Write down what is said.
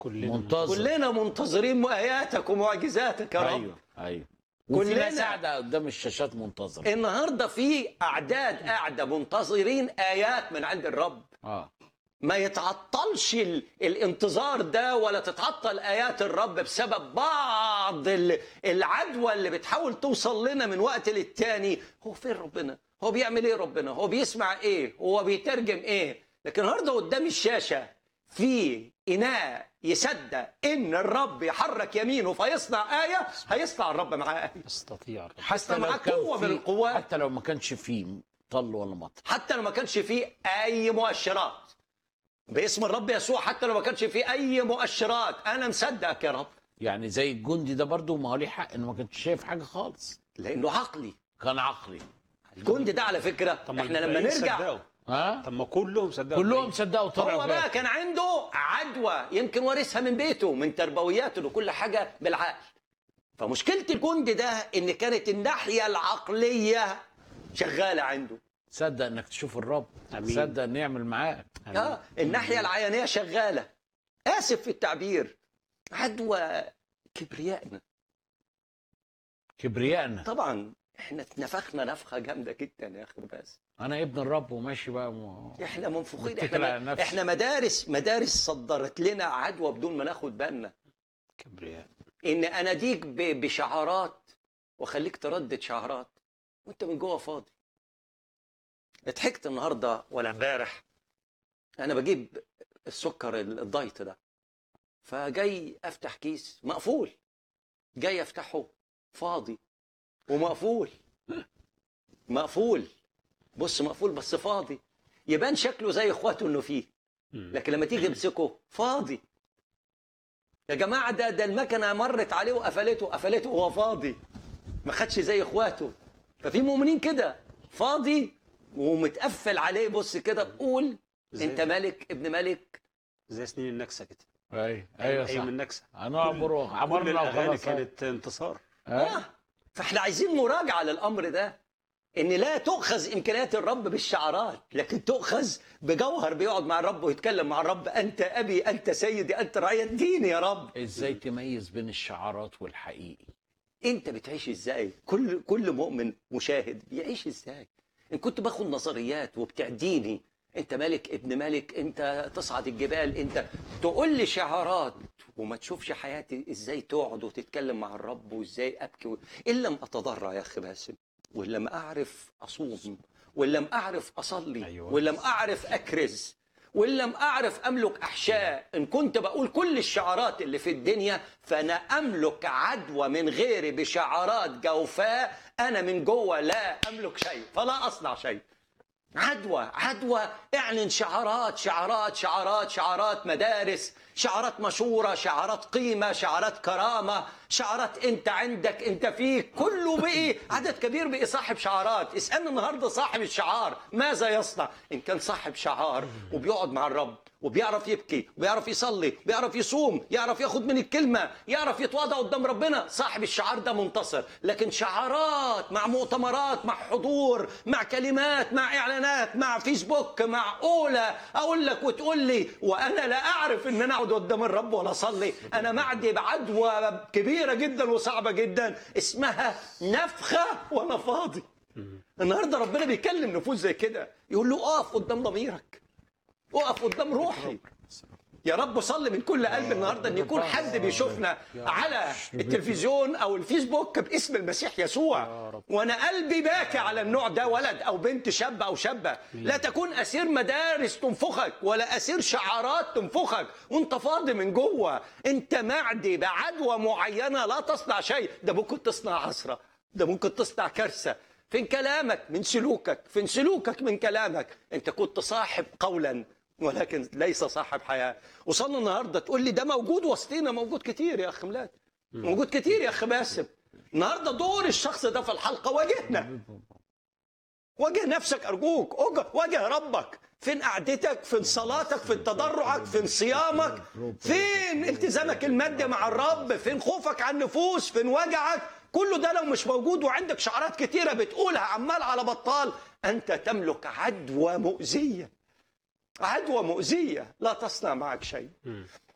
كلنا منتظر كلنا منتظرين اياتك ومعجزاتك يا رب ايوه ايوه وفي كلنا. ناس قاعده قدام الشاشات منتظره النهارده في اعداد قاعده منتظرين ايات من عند الرب اه ما يتعطلش ال... الانتظار ده ولا تتعطل ايات الرب بسبب بعض ال... العدوى اللي بتحاول توصل لنا من وقت للتاني هو فين ربنا هو بيعمل ايه ربنا هو بيسمع ايه هو بيترجم ايه لكن النهارده قدام الشاشه في اناء يصدق ان الرب يحرك يمينه فيصنع ايه هيصنع الرب معاه ايه يستطيع الرب. حتى لو مع كان قوه في- من القوات حتى لو ما كانش فيه طل ولا مطر حتى لو ما كانش فيه اي مؤشرات باسم الرب يسوع حتى لو ما كانش فيه اي مؤشرات انا مصدقك يا رب يعني زي الجندي ده برضو ما هو ليه حق انه ما كانش شايف حاجه خالص لانه عقلي كان عقلي الجندي ده على فكره طب ما احنا لما الباقيين نرجع صدقوا. ها طب ما كلهم صدقوا كلهم صدقوا هو طلعوا بقى كده. كان عنده عدوى يمكن وارثها من بيته من تربوياته وكل حاجه بالعقل فمشكله الجندي ده ان كانت الناحيه العقليه شغاله عنده تصدق انك تشوف الرب أمين. تصدق ان يعمل معاك اه الناحيه العيانيه شغاله اسف في التعبير عدوى كبريائنا كبريائنا طبعا احنا اتنفخنا نفخه جامده جدا يا اخي بس انا ابن الرب وماشي بقى م... احنا منفوخين متكل على احنا نفسي. احنا مدارس مدارس صدرت لنا عدوى بدون ما ناخد بالنا كبرياء ان اناديك ب- بشعارات واخليك تردد شعارات وانت من جوه فاضي ضحكت النهارده ولا امبارح انا بجيب السكر ال- الدايت ده فجاي افتح كيس مقفول جاي افتحه فاضي ومقفول مقفول بص مقفول بس فاضي يبان شكله زي اخواته انه فيه مم. لكن لما تيجي تمسكه فاضي يا جماعه ده ده المكنه مرت عليه وقفلته قفلته وهو فاضي ما خدش زي اخواته ففي مؤمنين كده فاضي ومتقفل عليه بص كده قول زي- انت ملك ابن ملك زي سنين النكسه كده ايوه ايوه ايام صح النكسه هنعبر كل عبرنا الاغاني وخلاص كانت انتصار ها؟ آه. فاحنا عايزين مراجعه للامر ده ان لا تؤخذ امكانيات الرب بالشعارات لكن تؤخذ بجوهر بيقعد مع الرب ويتكلم مع الرب انت ابي انت سيدي انت رعيه ديني يا رب ازاي تميز بين الشعارات والحقيقي انت بتعيش ازاي كل كل مؤمن مشاهد بيعيش ازاي ان كنت باخد نظريات وبتعديني انت ملك ابن ملك انت تصعد الجبال انت تقول لي شعارات وما تشوفش حياتي ازاي تقعد وتتكلم مع الرب وازاي ابكي و... ان لم اتضرع يا اخي باسم وان لم اعرف اصوم وان لم اعرف اصلي أيوة. وان لم اعرف اكرز وان لم اعرف املك احشاء ان كنت بقول كل الشعارات اللي في الدنيا فانا املك عدوى من غيري بشعارات جوفاء انا من جوه لا املك شيء فلا اصنع شيء عدوى عدوى اعلن شعارات شعارات شعارات شعارات مدارس شعارات مشورة شعارات قيمة شعارات كرامة شعارات انت عندك انت فيك كله بقي عدد كبير بقي صاحب شعارات اسألنا النهاردة صاحب الشعار ماذا يصنع ان كان صاحب شعار وبيقعد مع الرب وبيعرف يبكي وبيعرف يصلي بيعرف يصوم يعرف ياخد من الكلمة يعرف يتواضع قدام ربنا صاحب الشعار ده منتصر لكن شعارات مع مؤتمرات مع حضور مع كلمات مع إعلانات مع فيسبوك مع أولى أقول لك وتقول لي وأنا لا أعرف إن أنا أقعد قدام الرب ولا أصلي أنا معدي بعدوى كبيرة جدا وصعبة جدا اسمها نفخة وأنا فاضي النهارده ربنا بيكلم نفوس زي كده يقول له اقف قدام ضميرك اقف قدام روحي يا رب صلي من كل قلب النهارده ان يكون حد بيشوفنا على التلفزيون او الفيسبوك باسم المسيح يسوع وانا قلبي باكي على النوع ده ولد او بنت شاب او شابه لا تكون اسير مدارس تنفخك ولا اسير شعارات تنفخك وانت فاضي من جوه انت معدي بعدوى معينه لا تصنع شيء ده ممكن تصنع عصره ده ممكن تصنع كارثه فين كلامك من سلوكك فين سلوكك من كلامك انت كنت صاحب قولا ولكن ليس صاحب حياه وصلنا النهارده تقول لي ده موجود وسطينا موجود كتير يا اخ ميلاد موجود كتير يا اخ باسم النهارده دور الشخص ده في الحلقه واجهنا واجه نفسك ارجوك أج- واجه ربك فين قعدتك فين صلاتك فين تضرعك فين صيامك فين التزامك المادي مع الرب فين خوفك على النفوس فين وجعك كله ده لو مش موجود وعندك شعارات كتيرة بتقولها عمال على بطال أنت تملك عدوى مؤذية عدوى مؤذية لا تصنع معك شيء